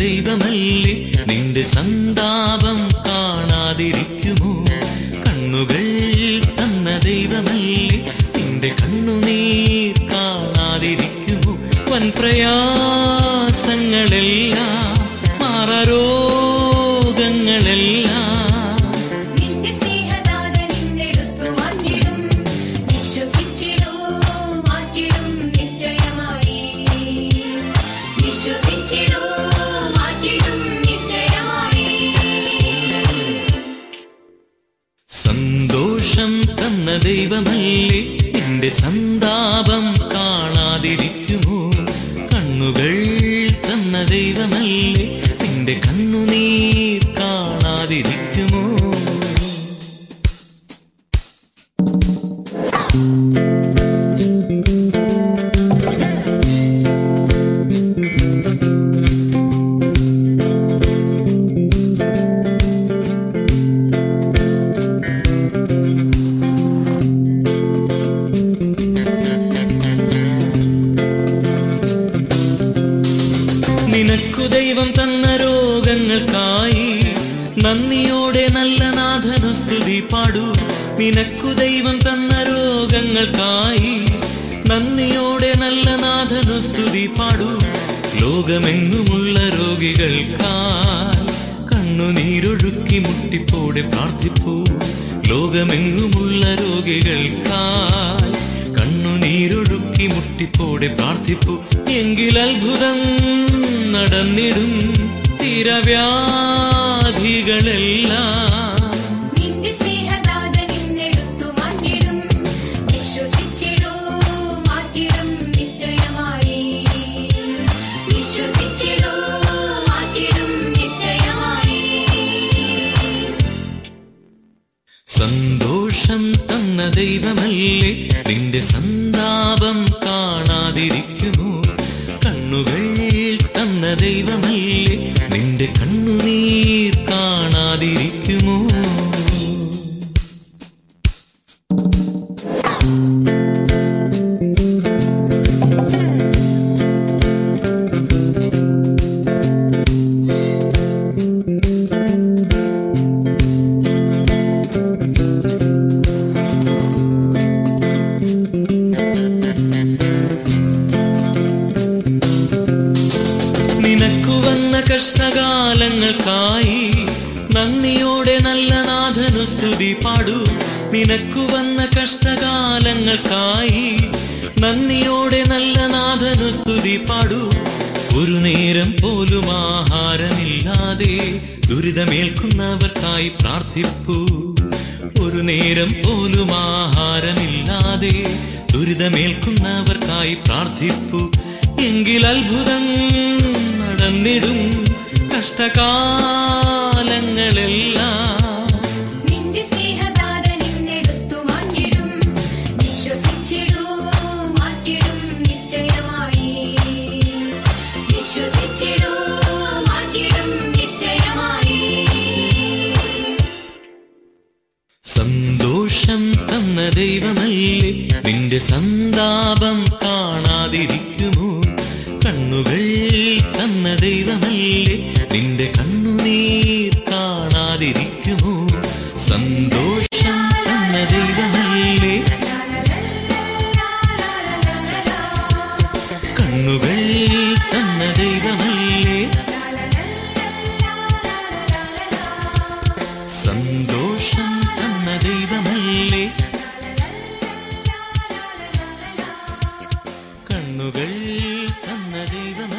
ദൈവമല്ലേ നിന്റെ സന്താപം കാണാതിരിക്കുമോ കണ്ണുകൾ തന്ന ദൈവമല്ലേ നിന്റെ കണ്ണുനീർ കാണാതിരിക്കുമോ വൻ പ്രയാസങ്ങളെല്ലാം മാറാരോഗങ്ങളെല്ലാം നിന്റെ സ്നേഹദാത നിന്നെടുത്തു മാറ്റിടും വിശ്വസിച്ചിടൂ മാറ്റിടും നിശ്ചയമായി വിശ്വസിച്ചിടൂ മാറ്റിടും നിശ്ചയമായി സന്തോഷം തന്ന ദൈവമല്ലേ നിന്റെ സന്താപം കാണാതിരിക്കുമോ കണ്ണുകൾ തന്ന ദൈവമല്ലേ നിന്റെ കണ്ണുനീർ കാണാതിരിക്കുമോ നിനക്കു ദൈവം തന്ന രോഗങ്ങൾക്കായി നന്ദിയോടെ നല്ല നാഥനു സ്തുതി പാടൂ നിനക്കു ദൈവം തന്ന രോഗങ്ങൾക്കായി നന്ദിയോടെ നല്ല നാഥനു സ്തുതി പാടൂ ലോകമെങ്ങുമുള്ള രോഗികൾക്കായി കണ്ണുനീരൊഴുക്കി മുട്ടിപ്പോടെ പ്രാർത്ഥിപ്പൂ ലോകമെങ്ങുമുള്ള രോഗികൾക്കായി കണ്ണുനീരൊഴുക്കി മുട്ടിപ്പോടെ പ്രാർത്ഥിപ്പൂ എങ്കിൽ അത്ഭുതം നടന്നിടും തിരവ്യാധികളെല്ലാം നിന്റെ സ്നേഹദാത നിന്നെടുത്തു മാറ്റിടും വിശ്വസിച്ചിടൂ മാറ്റിടും നിശ്ചയമായി വിശ്വസിച്ചിടൂ മാറ്റിടും നിശ്ചയമായി സന്തോഷം തന്ന ദൈവമല്ലേ നിന്റെ സന്താപം കാണാതിരിക്കുമോ കണ്ണുകൾ തന്ന ദൈവമല്ലേ നിന്റെ കണ്ണുനീർ കാണാതിരിക്കുമോ നിനക്കു വന്ന കഷ്ടകാലങ്ങൾക്കായി നന്ദിയോടെ നല്ല നാഥനു സ്തുതി പാടൂ നിനക്കു വന്ന കഷ്ടകാലങ്ങൾക്കായി നന്ദിയോടെ നല്ല നാഥനു സ്തുതി പാടൂ ഒരു നേരം പോലും ആഹാരമില്ലാതെ ദുരിതമേൽക്കുന്നവർക്കായി പ്രാർത്ഥിപ്പൂ ഒരു നേരം പോലും ആഹാരമില്ലാതെ ദുരിതമേൽക്കുന്നവർക്കായി പ്രാർത്ഥിപ്പൂ എങ്കിൽ അത്ഭുതം നടന്നിടും കഷ്ടകാലങ്ങളെല്ലാം നിന്റെ സ്നേഹദാത നിന്നെടുത്തു മാറ്റിടും വിശ്വസിച്ചിടൂ മാറ്റിടും നിശ്ചയമായി വിശ്വസിച്ചിടൂ മാറ്റിടും നിശ്ചയമായി സന്തോഷം തന്ന ദൈവമല്ലേ നിന്റെ സന്താപം കാണാതിരിക്കുമോ കണ്ണുകൾ തന്ന ദൈവമല്ലേ നിന്റെ കണ്ണുനീർ കാണാതിരിക്കുമോ സന്തോഷം തന്ന ദൈവമല്ലേ കണ്ണുകൾ തന്ന ദൈവമല്ലേ സന്തോഷം തന്ന ദൈവമല്ലേ കണ്ണുകൾ തന്ന ദൈവമല്ലേ